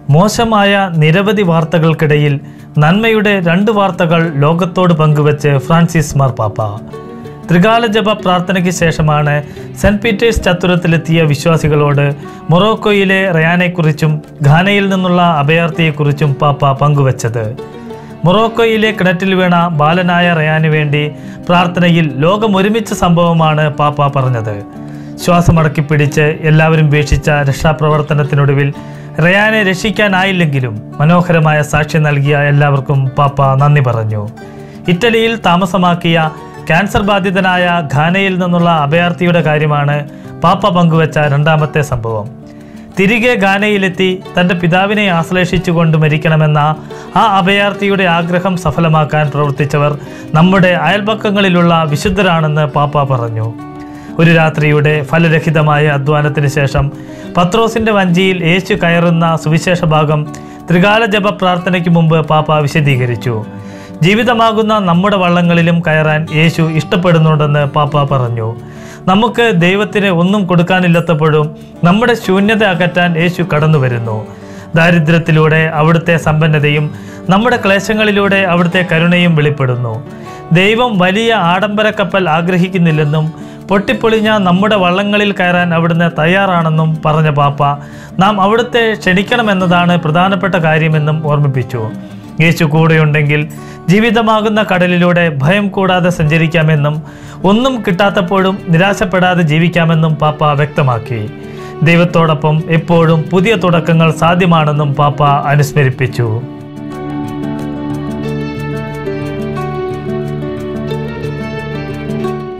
മോശമായ നിരവധി വാർത്തകൾക്കിടയിൽ നന്മയുടെ രണ്ട് വാർത്തകൾ ലോകത്തോട് പങ്കുവച്ച് ഫ്രാൻസിസ് മാർപ്പാപ്പ ത്രികാല ജപ പ്രാർത്ഥനയ്ക്ക് ശേഷമാണ് സെന്റ് പീറ്റേഴ്സ് ചത്തുരത്തിലെത്തിയ വിശ്വാസികളോട് മൊറോക്കോയിലെ റയാനെക്കുറിച്ചും ഘാനയിൽ നിന്നുള്ള അഭയാർത്ഥിയെക്കുറിച്ചും പാപ്പ പങ്കുവച്ചത് മൊറോക്കോയിലെ കിണറ്റിൽ വീണ ബാലനായ റയാനു വേണ്ടി പ്രാർത്ഥനയിൽ ലോകം ഒരുമിച്ച സംഭവമാണ് പാപ്പ പറഞ്ഞത് ശ്വാസമടക്കി പിടിച്ച് എല്ലാവരും വീക്ഷിച്ച രക്ഷാപ്രവർത്തനത്തിനൊടുവിൽ റയാനെ രക്ഷിക്കാനായില്ലെങ്കിലും മനോഹരമായ സാക്ഷ്യം നൽകിയ എല്ലാവർക്കും പാപ്പ നന്ദി പറഞ്ഞു ഇറ്റലിയിൽ താമസമാക്കിയ ക്യാൻസർ ബാധിതനായ ഘാനയിൽ നിന്നുള്ള അഭയാർത്ഥിയുടെ കാര്യമാണ് പാപ്പ പങ്കുവച്ച രണ്ടാമത്തെ സംഭവം തിരികെ ഘാനയിലെത്തി തൻ്റെ പിതാവിനെ ആശ്ലേഷിച്ചുകൊണ്ട് മരിക്കണമെന്ന ആ അഭയാർത്ഥിയുടെ ആഗ്രഹം സഫലമാക്കാൻ പ്രവർത്തിച്ചവർ നമ്മുടെ അയൽപക്കങ്ങളിലുള്ള വിശുദ്ധരാണെന്ന് പാപ്പ പറഞ്ഞു ഒരു രാത്രിയുടെ ഫലരഹിതമായ അധ്വാനത്തിന് ശേഷം പത്രോസിന്റെ വഞ്ചിയിൽ യേശു കയറുന്ന സുവിശേഷ ഭാഗം ത്രികാല ജപ പ്രാർത്ഥനയ്ക്ക് മുമ്പ് പാപ്പ വിശദീകരിച്ചു ജീവിതമാകുന്ന നമ്മുടെ വള്ളങ്ങളിലും കയറാൻ യേശു ഇഷ്ടപ്പെടുന്നുണ്ടെന്ന് പാപ്പ പറഞ്ഞു നമുക്ക് ദൈവത്തിന് ഒന്നും കൊടുക്കാനില്ലാത്തപ്പോഴും നമ്മുടെ ശൂന്യത അകറ്റാൻ യേശു കടന്നു വരുന്നു ദാരിദ്ര്യത്തിലൂടെ അവിടുത്തെ സമ്പന്നതയും നമ്മുടെ ക്ലേശങ്ങളിലൂടെ അവിടുത്തെ കരുണയും വെളിപ്പെടുന്നു ദൈവം വലിയ ആഡംബര കപ്പൽ ആഗ്രഹിക്കുന്നില്ലെന്നും പൊട്ടിപ്പൊളിഞ്ഞ നമ്മുടെ വള്ളങ്ങളിൽ കയറാൻ അവിടുന്ന് തയ്യാറാണെന്നും പറഞ്ഞ പാപ്പ നാം അവിടുത്തെ ക്ഷണിക്കണമെന്നതാണ് പ്രധാനപ്പെട്ട കാര്യമെന്നും ഓർമ്മിപ്പിച്ചു യേശു കൂടെയുണ്ടെങ്കിൽ ജീവിതമാകുന്ന കടലിലൂടെ ഭയം കൂടാതെ സഞ്ചരിക്കാമെന്നും ഒന്നും കിട്ടാത്തപ്പോഴും നിരാശപ്പെടാതെ ജീവിക്കാമെന്നും പാപ്പ വ്യക്തമാക്കി ദൈവത്തോടൊപ്പം എപ്പോഴും പുതിയ തുടക്കങ്ങൾ സാധ്യമാണെന്നും പാപ്പ അനുസ്മരിപ്പിച്ചു